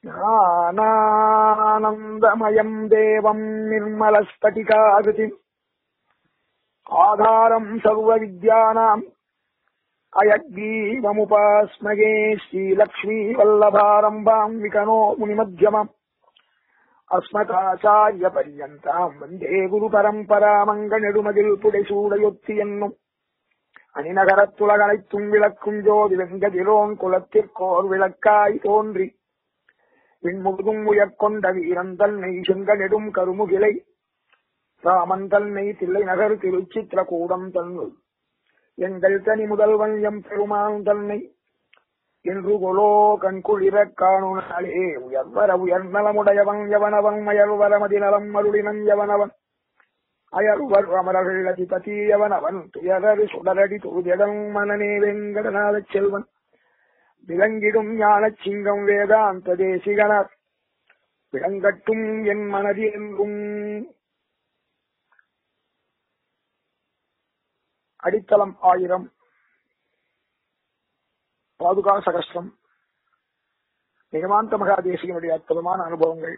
ஞானானந்தமயம் தேவம் நிர்மலஸ்பட்டிகாகிருதிம் ஆதாரம் சர்வ வித்யானாம் அயக்ரீவமுபாஸ்மகே ஸ்ரீலக்ஷ்மீ வல்லபாரம்பாம் விகனோ முனிமத்தியமம் அஸ்மதாச்சாரிய பரியந்தாம் வந்தே குரு பரம்பராமங்க நெடுமதில் புடைசூடையொத்தி என்னும் அணிநகரத்துலகனைத்தும் விளக்கும் ஜோதி வெங்கதிரோன் குலத்திற்கோர் விளக்காய் தோன்றி விண்முழுதும் உயர்கொண்ட வீரன் தன்னை செங்க நெடும் கருமுகிலை ராமன் தன்னை தில்லை நகர் திருச்சித்திரகூடம் தன்னுள் எங்கள் தனி முதல்வன் எம் பெருமான் தன்னை என்று கொலோ கண்குளிரக் காணுனாலே உயர்வர உயர்நலமுடையவன் எவனவன் அயர்வர மதிநலம் மருளினன் எவனவன் அயர்வர் அமரர்கள் அதிபதி எவனவன் துயரறு சுடரடி தொழுதிடம் மனநே வெங்கடநாதச் செல்வன் விளங்கிடும் ஞானச் சிங்கம் வேதாந்த தேசிகனார் விளங்கட்டும் என் மனதில் என்றும் அடித்தளம் ஆயிரம் பாதுகா சகஸ்திரம் நிகமாந்த மகாதேசிகனுடைய அற்புதமான அனுபவங்கள்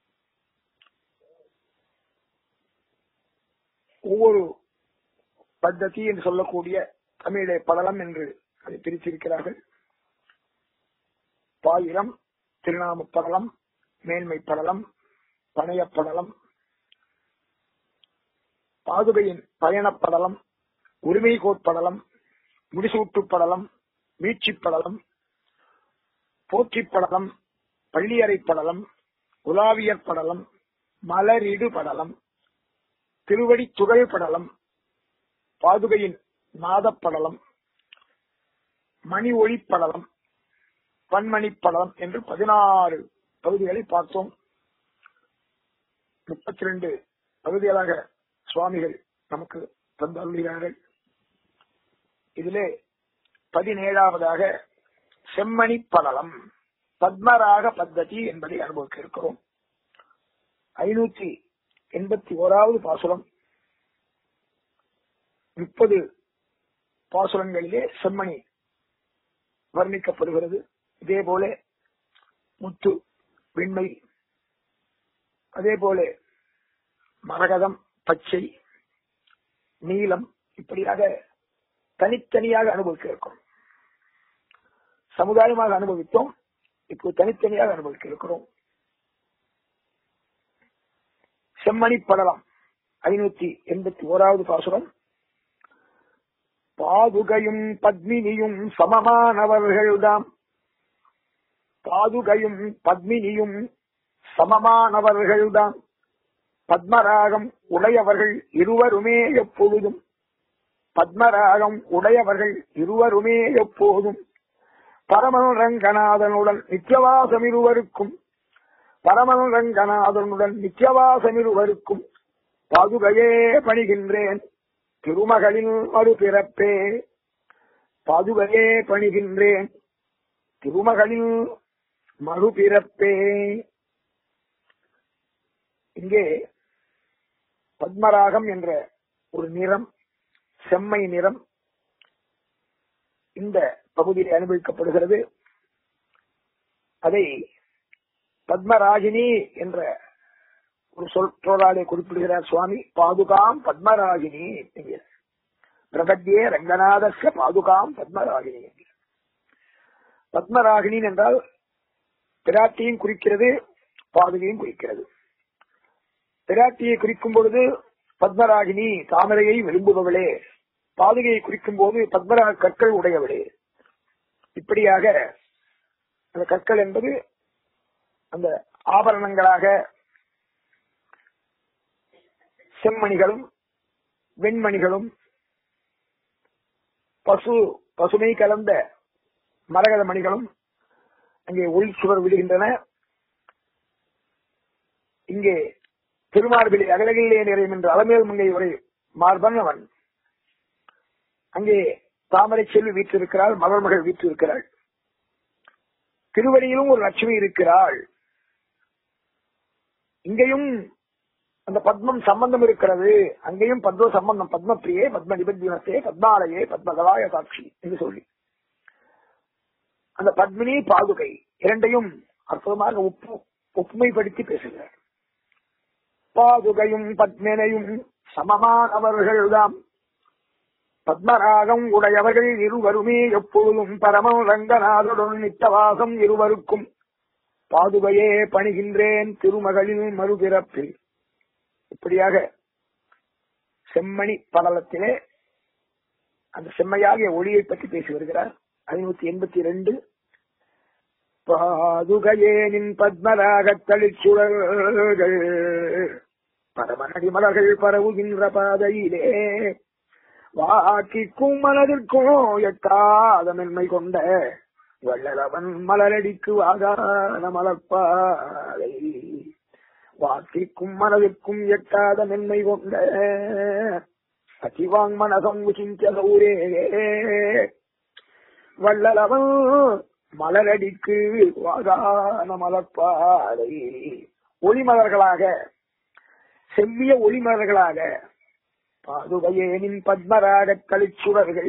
ஒவ்வொரு பத்ததி என்று சொல்லக்கூடிய தமிழை படலம் என்று அதை பிரித்திருக்கிறார்கள் பாயிரம் திருநாம படலம் மேன்மை படலம் பணையப்படலம் பாதுகையின் பயணப்படலம் உரிமை கோட்படலம் முடிசூட்டு படலம் மீட்சி படலம் போற்றி படலம் பள்ளியறை படலம் உலாவியர் படலம் மலரிடு படலம் திருவடி துகள் படலம் பாதுகையின் நாதப்படலம் மணி ஒளி படலம் பன்மணி படலம் என்று பதினாறு பகுதிகளை பார்த்தோம் முப்பத்தி ரெண்டு பகுதிகளாக சுவாமிகள் நமக்கு தந்தருகிறார்கள் இதிலே பதினேழாவதாக செம்மணி படலம் பத்மராக பத்ததி என்பதை அனுபவிக்க இருக்கிறோம் ஐநூத்தி எண்பத்தி ஓராவது பாசுரம் முப்பது பாசுரங்களிலே செம்மணி வர்ணிக்கப்படுகிறது இதே போல முத்து வெண்மை அதே போல மரகதம் பச்சை நீலம் இப்படியாக தனித்தனியாக அனுபவிக்க இருக்கிறோம் சமுதாயமாக அனுபவித்தோம் இப்போ தனித்தனியாக அனுபவிக்க இருக்கிறோம் செம்மணி படலம் ஐநூத்தி எண்பத்தி ஓராவது பாசுரம் பாதுகையும் பத்மினியும் சமமானவர்கள்தாம் பாதுகையும் பத்மினியும் சமமானவர்கள்தாம் பத்மராகம் உடையவர்கள் இருவருமே எப்பொழுதும் பத்மராகம் உடையவர்கள் இருவருமே எப்போதும் பரமன் ரங்கநாதனுடன் நித்தியவாசம் இருவருக்கும் பரமன் ரங்கநாதனுடன் நித்தியவாசம் இருவருக்கும் பாதுகையே பணிகின்றேன் திருமகளின் மறுபிறப்பே பாதுகையே பணிகின்றேன் திருமகளின் மறுபிறப்பே இங்கே பத்மராகம் என்ற ஒரு நிறம் செம்மை நிறம் இந்த பகுதியில் அனுபவிக்கப்படுகிறது அதை பத்மராஜினி என்ற ஒரு சொற்றோராலே குறிப்பிடுகிறார் சுவாமி பாதுகாம் பத்மராஜினி என்கிறார் பிரபத்தியே ரங்கநாதஸ்ய பாதுகாம் பத்மராகினி என்கிறார் பத்மராகினி என்றால் பிராட்டியும் குறிக்கிறது பாதுகையும் குறிக்கிறது பிராட்டியை குறிக்கும் பொழுது பத்மராகினி தாமரையை விரும்புபவளே பாதுகையை குறிக்கும் போது பத்மராக கற்கள் உடையவளே இப்படியாக அந்த கற்கள் என்பது அந்த ஆபரணங்களாக செம்மணிகளும் வெண்மணிகளும் பசு பசுமை கலந்த மரகத மணிகளும் அங்கே ஒளி சுவர் விடுகின்றன இங்கே திருமார்பிலே அகலகிலே நிறையும் என்று அலமேல் மங்கை உரை மார்பன் அவன் அங்கே தாமரை செல்வி வீற்றிருக்கிறாள் மலர்மகள் வீற்றிருக்கிறாள் திருவடியிலும் ஒரு லட்சுமி இருக்கிறாள் இங்கேயும் அந்த பத்மம் சம்பந்தம் இருக்கிறது அங்கேயும் பத்ம சம்பந்தம் பத்மப்பிரியே பத்ம நிபத்தினத்தே பத்மாலயே பத்மகவாய சாட்சி என்று சொல்லி அந்த பத்மினி பாதுகை இரண்டையும் அற்புதமாக ஒப்பு ஒப்புமைப்படுத்தி பேசுகிறார் பாதுகையும் பத்மனையும் சமமானவர்கள்தாம் பத்மராகம் உடையவர்கள் இருவருமே எப்பொழுதும் பரமம் ரங்கநாதனுடன் நித்தவாசம் இருவருக்கும் பாதுகையே பணிகின்றேன் திருமகளின் மறுபிறப்பில் இப்படியாக செம்மணி படலத்திலே அந்த செம்மையாகிய ஒளியை பற்றி பேசி வருகிறார் ஐநூத்தி எண்பத்தி ரெண்டு பாதுகையேனின் பத்மராகத் தளிச்சுழல்கள் பரமநடி மலர்கள் பரவுகின்ற பாதையிலே வாக்கிக்கும் மனதிற்கும் எட்டாத மென்மை கொண்ட வள்ளலவன் மலரடிக்கு வாகான மலர்ப்பாதை வாக்கிற்கும் மனதிற்கும் எட்டாத மென்மை கொண்ட அச்சிவாங் மனசம் உச்சிஞ்சூரே வள்ளலவன் மலரடிக்கு வாகான மலர்ப்பாதை ஒளிமலர்களாக செவ்விய ஒளிமலர்களாக பாதுகையேனின் பத்மராக கலிச்சுடர்கள்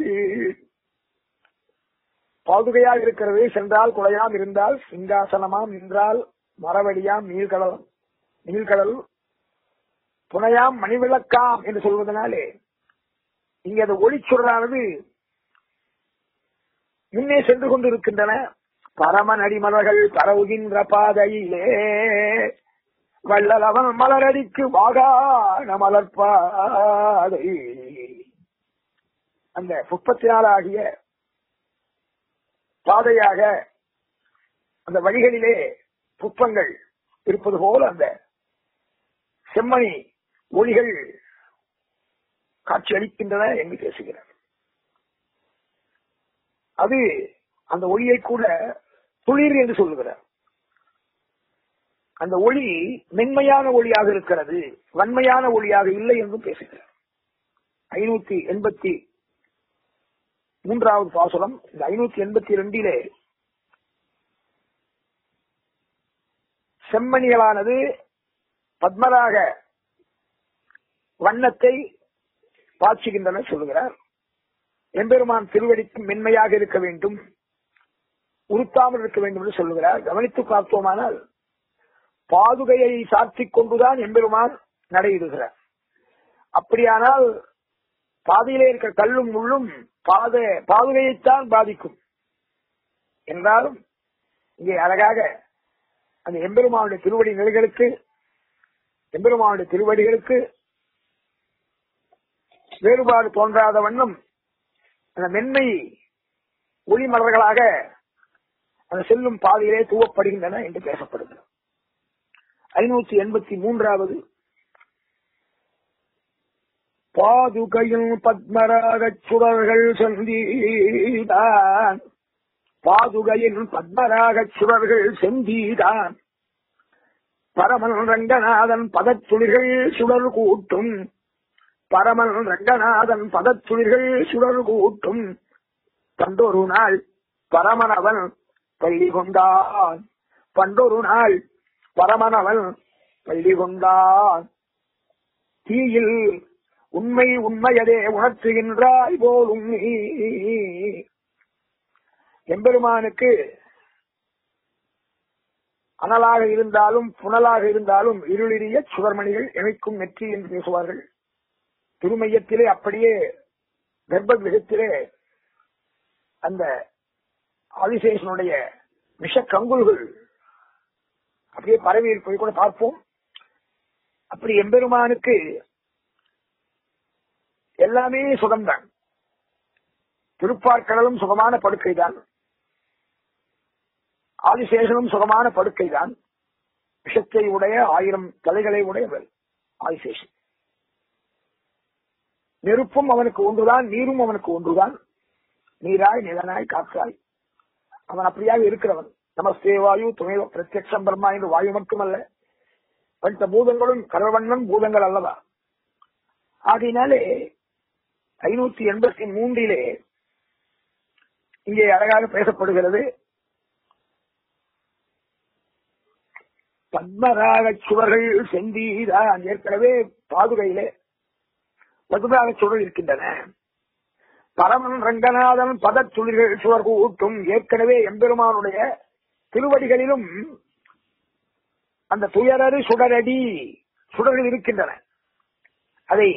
பாதுகையாக இருக்கிறது சென்றால் குலையாம் இருந்தால் சிங்காசனமாம் நின்றால் மரவடியாம் நீழ்கடல் நீழ்கடல் புனையாம் மணிவிளக்காம் என்று சொல்வதனாலே இங்கே அந்த ஒளிச்சுடரானது முன்னே சென்று கொண்டிருக்கின்றன பரமன் அடிமலர்கள் பரவுகின்ற பாதையிலே வள்ளலவன் மலரடிக்கு வாகான மலர்பாதை அந்த முப்பத்தி நாலாகிய பாதையாக அந்த வழிகளிலே புப்பங்கள் இருப்பது போல அந்த செம்மணி ஒளிகள் காட்சி அளிக்கின்றன என்று பேசுகிறார் அது அந்த ஒளியை கூட துளிர் என்று சொல்லுகிறார் அந்த ஒளி மென்மையான ஒளியாக இருக்கிறது வன்மையான ஒளியாக இல்லை என்றும் பேசுகிறார் ஐநூத்தி எண்பத்தி மூன்றாவது பாசுரம் இந்த ஐநூத்தி எண்பத்தி இரண்டிலே செம்மணிகளானது பத்மராக வண்ணத்தை பாய்ச்சுகின்றன சொல்லுகிறார் எம்பெருமான் திருவடிக்கு மென்மையாக இருக்க வேண்டும் உறுத்தாமல் இருக்க வேண்டும் என்று சொல்லுகிறார் கவனித்து பார்த்தோமானால் பாதுகையை சாத்திக் கொண்டுதான் எம்பெருமான் நடையிடுகிறார் அப்படியானால் பாதையிலே இருக்கிற கல்லும் முள்ளும் பாத பாதுகையைத்தான் பாதிக்கும் என்றாலும் இங்கே அழகாக அந்த எம்பெருமானுடைய திருவடி நிலைகளுக்கு எம்பெருமானுடைய திருவடிகளுக்கு வேறுபாடு தோன்றாத வண்ணம் அந்த மென்மை ஒளிமலர்களாக அந்த செல்லும் பாதையிலே தூவப்படுகின்றன என்று பேசப்படுகிறது ஐநூத்தி எண்பத்தி மூன்றாவது பாதுகையில் பத்மராகச் சுடர்கள் செந்தீதான் பாதுகையில் பத்மராகச் சுடர்கள் செந்தீதான் பரமன் ரங்கநாதன் பதத்துளிர்கள் சுடர் கூட்டும் பரமன் ரங்கநாதன் பதத்துளிர்கள் சுடர் கூட்டும் பண்டொரு நாள் பரமனவன் பள்ளி கொண்டான் பண்டொரு நாள் பரமனவன் பள்ளி கொண்டான் தீயில் உண்மை உண்மையதே உணர்த்துகின்றாய் போலும் நீ எம்பெருமானுக்கு அனலாக இருந்தாலும் புனலாக இருந்தாலும் இருளிரிய சுவர்மணிகள் இணைக்கும் நெற்றி என்று பேசுவார்கள் திருமையத்திலே அப்படியே கர்ப்ப கிரகத்திலே அந்த ஆதிசேஷனுடைய விஷ கங்குல்கள் அப்படியே பரவி இருப்பதை கூட பார்ப்போம் அப்படி எம்பெருமானுக்கு எல்லாமே சுகம்தான் திருப்பார்கடலும் சுகமான படுக்கைதான் ஆதிசேஷனும் சுகமான படுக்கைதான் விஷத்தை உடைய ஆயிரம் தலைகளை உடையவர் ஆதிசேஷன் நெருப்பும் அவனுக்கு ஒன்றுதான் நீரும் அவனுக்கு ஒன்றுதான் நீராய் நிலனாய் காற்றாய் அவன் அப்படியாக இருக்கிறவன் நமஸ்தே வாயு துணைவ பிரத்யக்ஷம் பிரம்மா என்று வாயு மட்டுமல்ல பஞ்ச பூதங்களும் கரவண்ணன் பூதங்கள் அல்லவா ஆகையினாலே ஐநூத்தி எண்பத்தி மூன்றிலே இங்கே அழகாக பேசப்படுகிறது பத்மராக சுவர்கள் செந்தீதான் ஏற்கனவே பாதுகையிலே பத்மராக சுவர் இருக்கின்றன பரமன் ரங்கநாதன் பதச்சுளிர்கள் சுவர் கூட்டும் ஏற்கனவே எம்பெருமானுடைய திருவடிகளிலும் அந்த துயரறு சுடரடி சுடர்கள் இருக்கின்றன அதை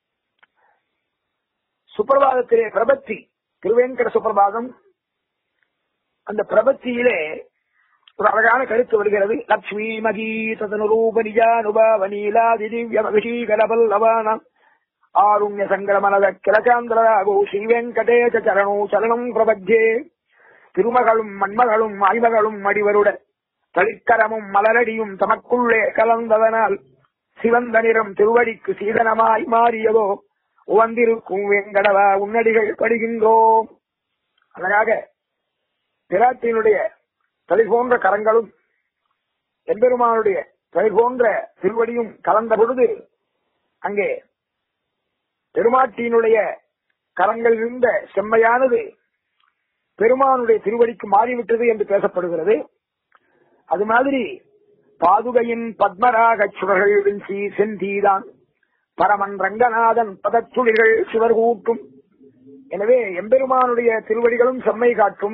சுப்பிரபாதத்திலே பிரபத்தி திருவேங்கட சுப்பிரபாதம் அந்த பிரபத்தியிலே ஒரு அழகான கருத்து வருகிறது லக்ஷ்மி மகி ததனுரூப நிஜானுபாவனீலாதி திவ்ய மகிஷீகரபல்லவானாம் ஆருண்ய சங்கரமனத கிரசாந்திரராகோ ஸ்ரீ வெங்கடேச சரணோ சரணம் பிரபத்யே திருமகளும் மண்மகளும் ஆய்மகளும் அடிவருட தளிக்கரமும் மலரடியும் தமக்குள்ளே கலந்ததனால் சிவந்த நிறம் திருவடிக்கு சீதனமாய் மாறியதோ உவந்திருக்கும் வெங்கடவா உன்னடிகள் படுகின்றோம் அழகாக பிராட்டியினுடைய தலை போன்ற கரங்களும் எம்பெருமானுடைய தலை போன்ற திருவடியும் கலந்த பொழுது அங்கே பெருமாட்டியினுடைய கரங்கள் இருந்த செம்மையானது பெருமானுடைய திருவடிக்கு மாறிவிட்டது என்று பேசப்படுகிறது அது மாதிரி பாதுகையின் பத்மராக சுடர்கள் விஞ்சி செந்தீதான் பரமன் ரங்கநாதன் பதச்சுளிகள் சிவர் கூட்டும் எனவே எம்பெருமானுடைய திருவடிகளும் செம்மை காட்டும்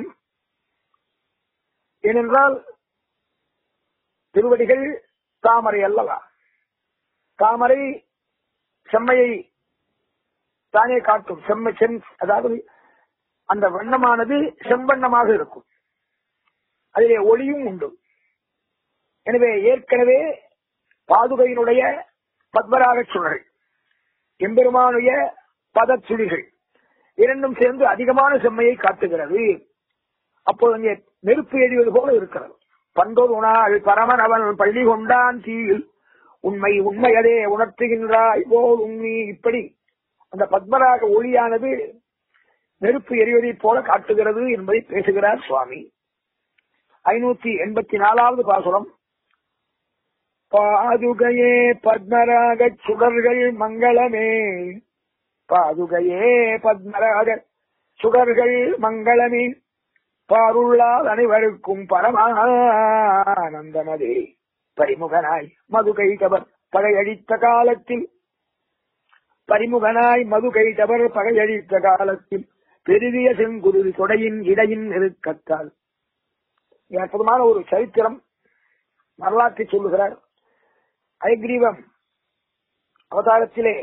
ஏனென்றால் திருவடிகள் தாமரை அல்லவா தாமரை செம்மையை தானே காட்டும் செம்மை செம் அதாவது அந்த வண்ணமானது செம்பண்ணமாக இருக்கும் அதிலே ஒளியும் உண்டு எனவே ஏற்கனவே பாதுகையினுடைய பத்மராக சுழல் எம்பெருமானுடைய பதச்சுளிகள் இரண்டும் சேர்ந்து அதிகமான செம்மையை காட்டுகிறது அப்போது அங்கே நெருப்பு எரிவது போல இருக்கிறது பண்டொரு நாள் பரமன் அவன் பள்ளி கொண்டான் தீயில் உண்மை உண்மையதே உணர்த்துகின்றாய் போல் உண்மை இப்படி அந்த பத்மராக ஒளியானது நெருப்பு எரிவதைப் போல காட்டுகிறது என்பதை பேசுகிறார் சுவாமி ஐநூத்தி எண்பத்தி நாலாவது பாசுரம் பாதுகையே பத்மராக சுடர்கள் மங்களமே பாதுகையே பத்மராக சுடர்கள் மங்களமே பாருள்ளால் அனைவருக்கும் பரமானந்தமதே பரிமுகனாய் மதுகை தவர் பகையடித்த காலத்தில் பரிமுகனாய் மதுகை தவர் பகையடித்த காலத்தில் பெருகிய செங்குருதி தொடையின் இடையின் நெருக்கத்தால் அற்புதமான ஒரு சரித்திரம் வரலாற்றை சொல்லுகிறார் ஐக்ரீவம் அவதாரத்திலே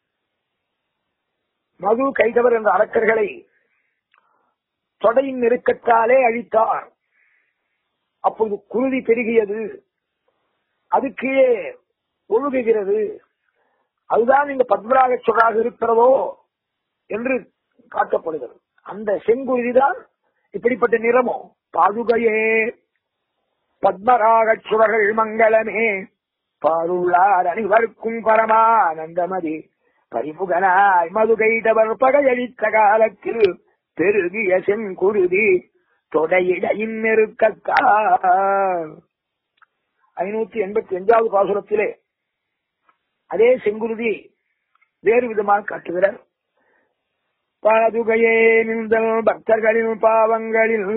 மது கைதவர் என்ற அரக்கர்களை தொடையின் நெருக்கத்தாலே அழித்தார் அப்போது குருதி பெருகியது அது கீழே ஒழுகுகிறது அதுதான் இங்க பத்மராக சொல்லாக இருக்கிறதோ என்று காட்டப்படுகிறது அந்த செங்குருதிதான் இப்படிப்பட்ட நிறமோ பாதுகையே பத்மராக சுடர்கள் மங்களமே பாருள்ளார் அனைவருக்கும் பரமானந்தமதி பரிமுகனாய் மதுகைதவர் பகையளித்த காலத்தில் பெருகிய செங்குருதி தொடையிடையின் நெருக்கத்தால் ஐநூத்தி எண்பத்தி அஞ்சாவது பாசுரத்திலே அதே செங்குருதி வேறு விதமாக காட்டுகிறார் பாதுகையே நின்றல் பக்தர்களின் பாவங்களில்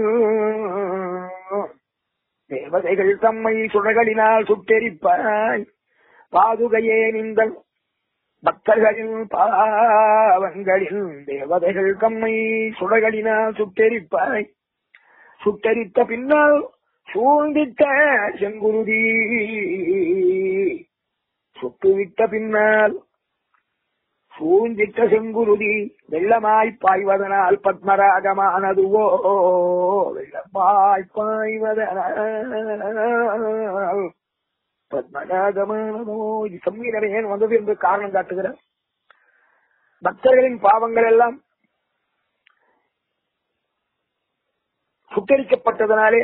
தேவதைகள் தம்மை சுடர்களினால் சுட்டெரிப்பாய் பாதுகையே நின்றல் பக்தர்களின் பாவங்களில் தேவதைகள் தம்மை சுடர்களினால் சுட்டெரிப்பாய் சுட்டெரித்த பின்னால் சூழ்ந்திட்ட செங்குருதி சுட்டுவிட்ட பின்னால் சூழ்ந்திட்ட செங்குருதி வெள்ளமாய் பாய்வதனால் பத்மராகமானதுவோ வெள்ளமாய் பாய்வதனால் பத்மராகமானதோ இது சம்மீரமே ஏன் வந்தது என்று காரணம் காட்டுகிறார் பக்தர்களின் பாவங்கள் எல்லாம் சுட்டரிக்கப்பட்டதனாலே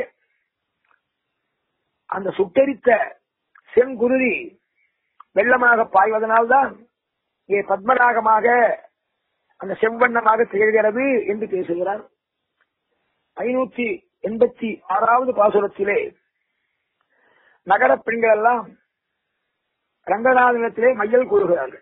அந்த சுட்டரித்த செங்குருதி வெள்ளமாக பாய்வதனால்தான் இங்கே பத்மராகமாக அந்த செவ்வண்ணமாக திகழ்கிறது என்று பேசுகிறார் ஐநூத்தி எண்பத்தி ஆறாவது பாசுரத்திலே நகர பெண்கள் எல்லாம் ரங்கநாதனத்திலே மையல் கூறுகிறார்கள்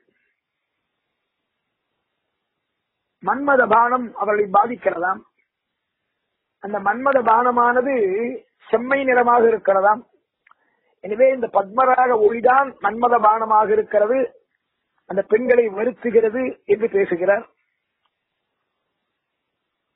மன்மத பானம் அவர்களை பாதிக்கிறதாம் அந்த மன்மத பானமானது செம்மை நிறமாக இருக்கிறதாம் எனவே இந்த பத்மராக ஒளிதான் மன்மத பானமாக இருக்கிறது அந்த பெண்களை வருத்துகிறது என்று பேசுகிறார்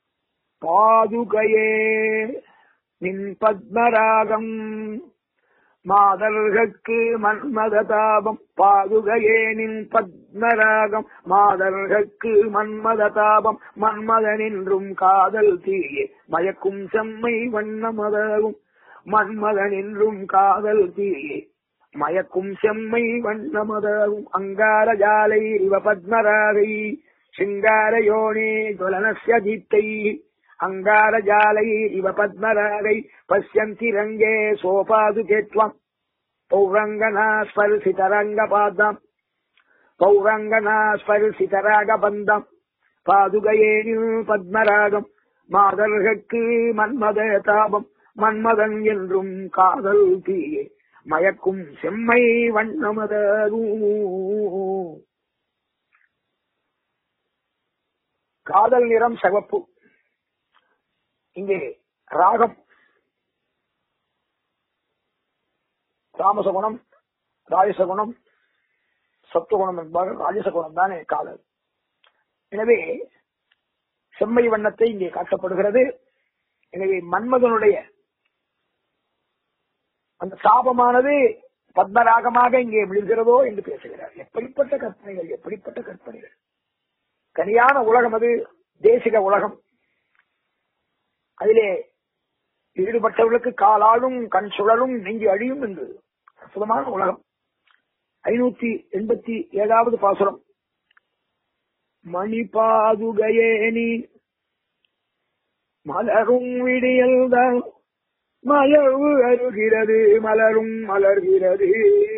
பாதுகையே நின் பத்மராகம் மாதர்கற்கு மன்மத தாபம் பாதுகையேனின் பத்மராகம் மாதர்கற்கு மன்மத தாபம் மன்மதனின்றும் காதல் தீயே மயக்கும் செம்மை வண்ணமதாகும் மன்மதனின்றும் காதல் தீயே மயக்கும் செம்மை வண்ணமதாகும் அங்கார ஜாலை இவ பத்மராகை சிங்கார யோனே ஜுவலனஸ்ய தீப்தை அங்கார ஜாலை இவ பத்மராகை பசியந்தி ரங்கே சோபாதுகேத்வம் பௌரங்கனா ஸ்பர்சிதரங்கபாதம் பௌரங்கனா ஸ்பர்சிதராகபந்தம் பாதுகையேனில் பத்மராகம் மாதர்கற்கு மன்மத தாபம் மன்மதன் என்றும் காதல் தீயே மயக்கும் செம்மை வண்ணமதரும் காதல் நிறம் சிவப்பு இங்கே ராகம் தாமசகுணம் ராஜசகுணம் சத்துவகுணம் என்பார்கள் ராஜசகுணம் தானே காதல் எனவே செம்மை வண்ணத்தை இங்கே காட்டப்படுகிறது எனவே மன்மதனுடைய அந்த சாபமானது பத்மராகமாக இங்கே விழுகிறதோ என்று பேசுகிறார் எப்படிப்பட்ட கற்பனைகள் எப்படிப்பட்ட கற்பனைகள் கனியான உலகம் அது தேசிக உலகம் அதிலே ஈடுபட்டவர்களுக்கு காலாலும் கண் சுழலும் நெஞ்சு அழியும் என்று அற்புதமான உலகம் ஐநூத்தி எண்பத்தி ஏழாவது பாசுரம் மணிபாதுகையேனி மலரும் விடியல்தான் மலர்வு அருகிறது மலரும் மலர்கிறது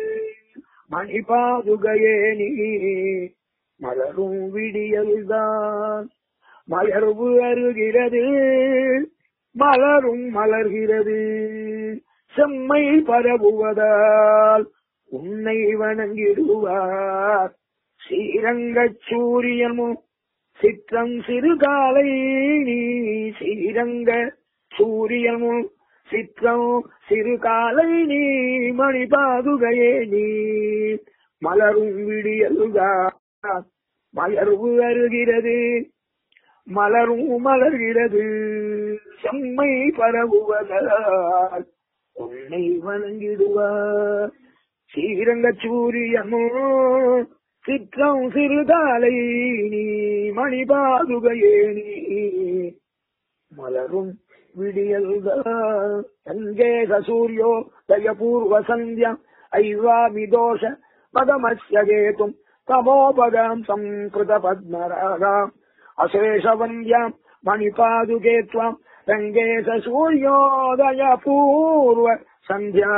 மணிபாதுகையேனி மலரும் விடியல்தான் மலர்வு அருகிறது மலரும் மலர்கிறது செம்மை பரவுவதால் உன்னை வணங்கிடுவார் ஸ்ரீரங்கச் சூரியனும் சிற்றம் சிறுகாலை நீ ஸ்ரீரங்க சூரியனும் சிற்றம் சிறுகாலை நீ மணிபாதுகையே நீ மலரும் விடியல்தான் மலர்வு அருகிறது மலரும் மலர்கிறது செம்மை பரவுவதால் உன்னை வணங்கிடுவார் ஸ்ரீரங்க சூரியனோ சிற்றம் சிறுகாலை நீ மணிபாதுகையே நீ மலரும் விடியல்தான் சங்கேக சூரியோ தயபூர்வ சந்தியம் ஐவாமிதோஷ பதமஸ்யகேதும் தமோபதாம் சம்கிருத பத்மராகாம் அசேஷவந்தியாம் மணிபாதுகே त्वाम् ரங்கேச சூரியோதய பூர்வ சந்தியா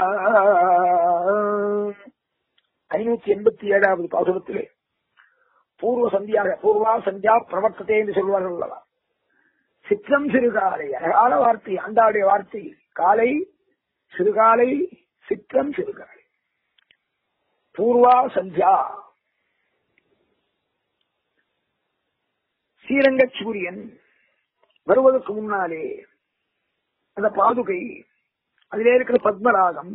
ஐநூத்தி எண்பத்தி ஏழாவது பாசுரத்திலே பூர்வ சந்தியாக பூர்வா சந்தியா பிரவர்த்தத்தை என்று சொல்வார்கள் அல்லவா சிற்றம் சிறுகாலை அழகான வார்த்தை ஆண்டாடைய வார்த்தை காலை சிறுகாலை சிற்றம் சிறுகாலை பூர்வா சந்தியா ஸ்ரீரங்க சூரியன் வருவதற்கு முன்னாலே அந்த பாதுகை அதிலே இருக்கிற பத்மராகம்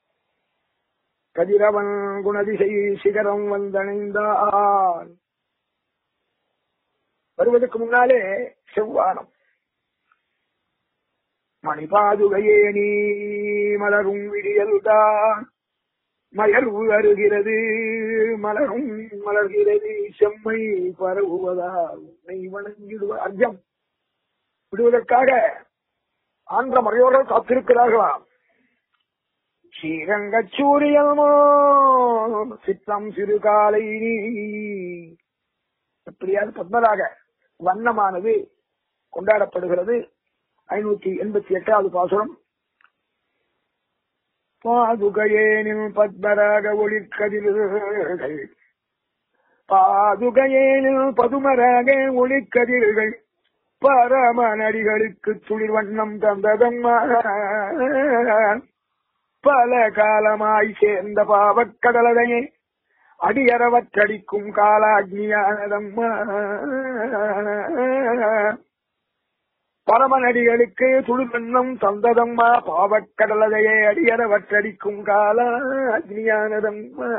கதிரவன் குணதிசை சிகரம் வந்தணைந்தான் வருவதற்கு முன்னாலே செவ்வானம் மணிபாதுகையே நீ மலரும் விடியல்தான் மயர்வு அருகிறது மலரும் மலர்கிறது செம்மை பரவுவதால் உன்னை வணங்கிடுவ அர்ஜம் விடுவதற்காக ஆந்திர மறையோர்கள் காத்திருக்கிறார்களாம் ஸ்ரீரங்க சூரியமோ சித்தம் சிறுகாலை நீ எப்படியாவது பத்மராக வண்ணமானது கொண்டாடப்படுகிறது ஐநூத்தி எண்பத்தி எட்டாவது பாசுரம் பாதுகையேனில் பத்மராக ஒளிக்கதிர்கள் பாதுகையேனில் பதுமராக ஒளிக்கதிர்கள் பரமநடிகளுக்கு துளிர் வண்ணம் தந்ததம்மா பல காலமாய் சேர்ந்த பாவக்கடலையே அடியறவற்றடிக்கும் காலாக்னியானதம்மா பரமநடிகளுக்கு துளிர்வண்ணம் தந்ததம்மா பாவக்கடலையே அடியறவற்றடிக்கும் காலாக்னியானதம்மா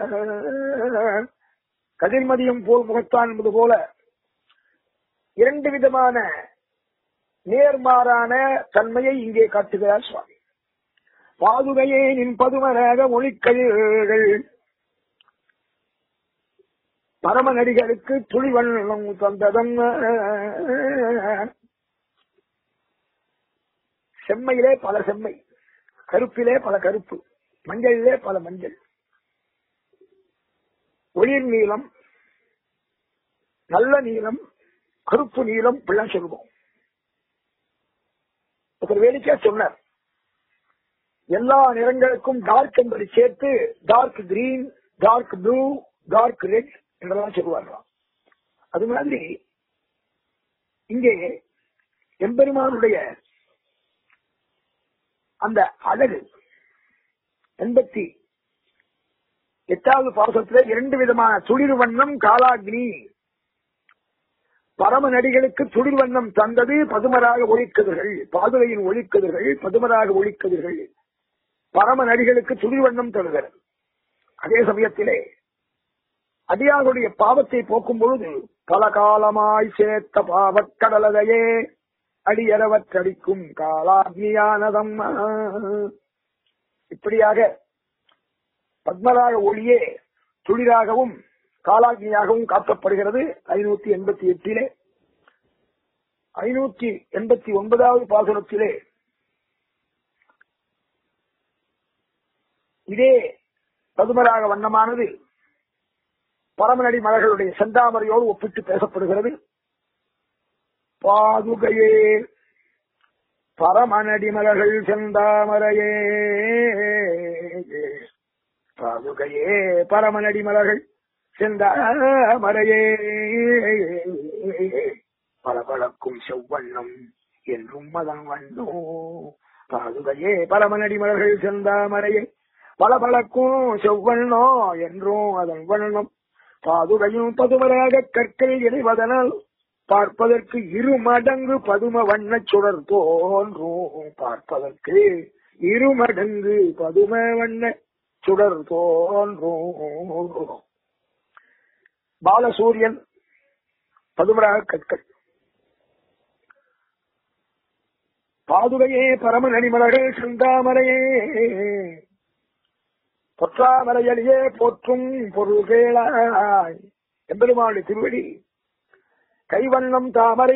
கதிர்மதியம் போல் முகத்தான் என்பது போல இரண்டு விதமான நேர்மாறான தன்மையை இங்கே காட்டுகிறார் சுவாமி பாதுகையே நின் பதுமராக ஒளிக்கதிர்கள் பரமநடிகளுக்கு துளிவண்ணம் தந்ததம் செம்மையிலே பல செம்மை கருப்பிலே பல கருப்பு மஞ்சளிலே பல மஞ்சள் ஒளிர் நீளம் நல்ல நீளம் கருப்பு நீளம் இப்படிலாம் சொல்லுவோம் ஒரு வேடிக்கையா சொன்னார் எல்லா நிறங்களுக்கும் டார்க் என்பதை சேர்த்து dark green dark blue dark red என்றெல்லாம் சொல்லுவார்களாம் அது மாதிரி இங்கே எம்பெருமானுடைய அந்த அழகு எண்பத்தி எட்டாவது பாசத்துல இரண்டு விதமான துளிர் வண்ணம் காலாக்னி பரம நடிகளுக்கு துளிர் வண்ணம் தந்தது பதுமராக ஒழிக்கதிர்கள் பாதுகையின் ஒழிக்கதிர்கள் பதுமராக ஒழிக்கதிர்கள் பரம நடிகளுக்கு துளிர் வண்ணம் தருகிறது அதே சமயத்திலே அடியாருடைய பாவத்தை போக்கும் பொழுது பல காலமாய் சேர்த்த பாவக்கடலதையே அடியறவற்றடிக்கும் காலாக்னியானதம் இப்படியாக பத்மராக ஒளியே துளிராகவும் காலாக்னியாகவும் காக்கப்படுகிறது ஐநூத்தி எண்பத்தி எட்டிலே ஐநூத்தி எண்பத்தி ஒன்பதாவது பாசுரத்திலே இதே பதுமராக வண்ணமானது பரமநடி மலர்களுடைய செந்தாமரையோடு ஒப்பிட்டு பேசப்படுகிறது பாதுகையே பரமநடி மலர்கள் செந்தாமரையே பாதுகையே பரமநடி மலர்கள் செந்தாமரையே பளபளக்கும் செவ்வண்ணம் என்றும் மதம் வண்ணோ பாதுகையே பரமநடி மலர்கள் செந்தாமரையே பளபளக்கும் செவ்வண்ணோ என்றும் அதன் வண்ணம் பாதுகையும் பதுமராக கற்கள் இணைவதனால் பார்ப்பதற்கு இரு மடங்கு பதும வண்ண சுடர் தோன்றும் பார்ப்பதற்கு இரு மடங்கு பதும வண்ண சுடர் தோன்றும் பாலசூரியன் பதுமராக கற்கள் பாதுகையே பரம நடிமலர்கள் செந்தாமரையே பொற்றாமரையலியே போற்றும் பொருள்கேளாய் எம்பெருமாளி திருவடி கைவண்ணம் தாமரை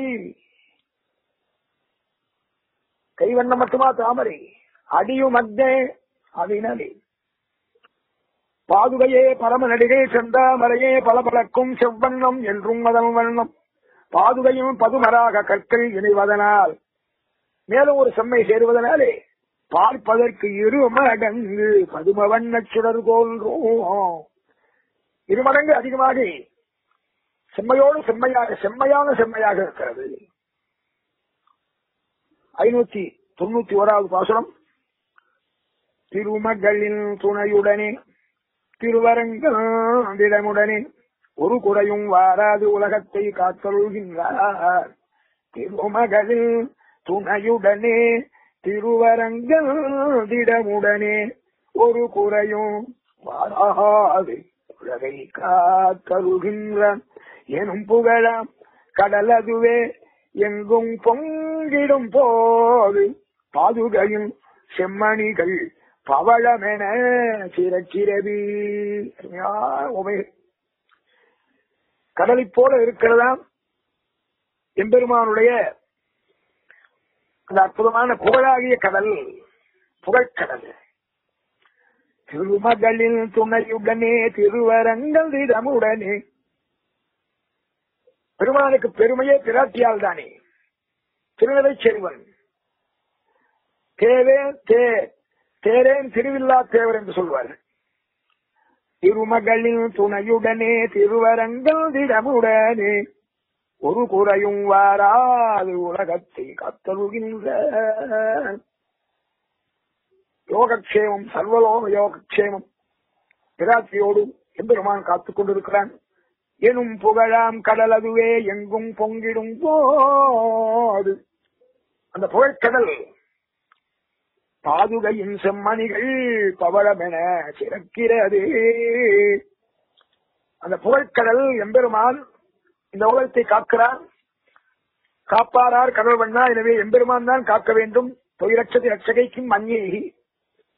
கைவண்ணம் மட்டுமா தாமரை அடியும் அத்தே அவினலே பாதுகையே பரம நடிகை செந்தாமரையே பளபளக்கும் செவ்வண்ணம் என்றும் மதம் வண்ணம் பாதுகையும் பதுமராக கற்கள் இணைவதனால் மேலும் ஒரு செம்மை சேருவதனாலே பார்ப்பதற்கு இரு மடங்கு பதும வண்ண சுடர் தோன்றும் இரு மடங்கு அதிகமாக செம்மையோடு செம்மையாக செம்மையான செம்மையாக இருக்கிறது ஐநூத்தி தொண்ணூத்தி ஓராவது பாசுரம் திருமகளின் துணையுடனே திருவரங்கிடமுடனே ஒரு குறையும் வாராது உலகத்தை காத்தருள்கின்றார் திருமகளின் துணையுடனே திருவரங்கிடமுடனே ஒரு குறையும் வாராது உலகை காத்தருகின்றான் எனும் புகழாம் கடலதுவே எங்கும் பொங்கிடும் போது பாதுகையும் செம்மணிகள் பவளமென சிறச்சிரவி கடலை போல இருக்கிறதாம் எம்பெருமானுடைய அந்த அற்புதமான புகழாகிய கடல் புகழ்கடல் திருமகளின் துணையுடனே திருவரங்கள் இடமுடனே பெருமானுக்கு பெருமையே பிராட்டியால் தானே திருநிலை செல்வன் தேவே தே தேரேன் திருவில்லா தேவர் என்று சொல்வார் திருமகளின் துணையுடனே திருவரங்கள் திடமுடனே ஒரு குறையும் வாராது உலகத்தை கத்தருகின்ற யோகக்ஷேமம் சர்வலோக யோகக்ஷேமம் பிராட்சியோடு எம்பெருமான் காத்துக் கொண்டிருக்கிறான் எனும் புகழாம் கடல் அதுவே எங்கும் பொங்கிடும் போது அந்த புகழ்கடல் பாதுகையின் செம்மணிகள் பவளமென சிறக்கிறது அந்த புகழ்கடல் எம்பெருமான் இந்த உலகத்தை காக்கிறார் காப்பாரார் கடல் வண்ணா எனவே எம்பெருமான் தான் காக்க வேண்டும் தொழிலட்சதி ரட்சகைக்கும் மஞ்சேகி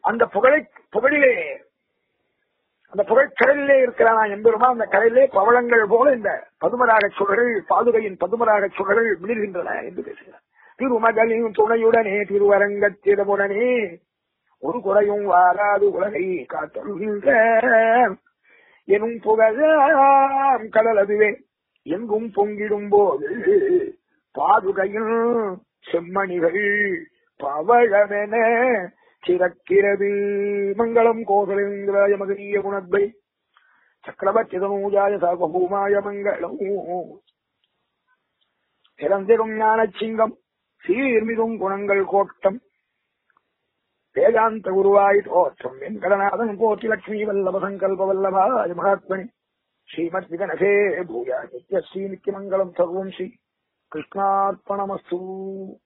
அந்த புகழை புகழிலே அந்த புகழ்கடலிலே இருக்கிறான் எம்பெருமா அந்த கடலிலே பவளங்கள் போல இந்த பதுமராக சுடர்கள் பாதுகையின் பதுமராக சுடர்கள் மிளிர்கின்றன என்று பேசுகிறார் திருமகளின் துணையுடனே திருவரங்கத்திடமுடனே ஒரு குறையும் வாராது உலகை காத்தொழுகின்ற எனும் புகழாம் கடல் அதுவே எங்கும் பொங்கிடும் போது பாதுகையில் செம்மணிகள் பவழமென சிறக்கிறது மங்களம் கோசலேந்திராய மகனீய குணத்வை சக்கரவர்த்தி தனூஜாய சார்வபூமாய மங்களம் பிறந்திரும் ஞான சிங்கம் சீர்மிதும் குணங்கள் கோட்டம் வேதாந்த குருவாய் தோற்றம் வெங்கடநாதன் போற்றி லட்சுமி வல்லப சங்கல்ப வல்லபாய மகாத்மனி ஸ்ரீமத் விகனசே பூயா நித்ய ஸ்ரீ நித்யமங்கலம் சர்வம் ஸ்ரீ கிருஷ்ணார்ப்பணமஸ்து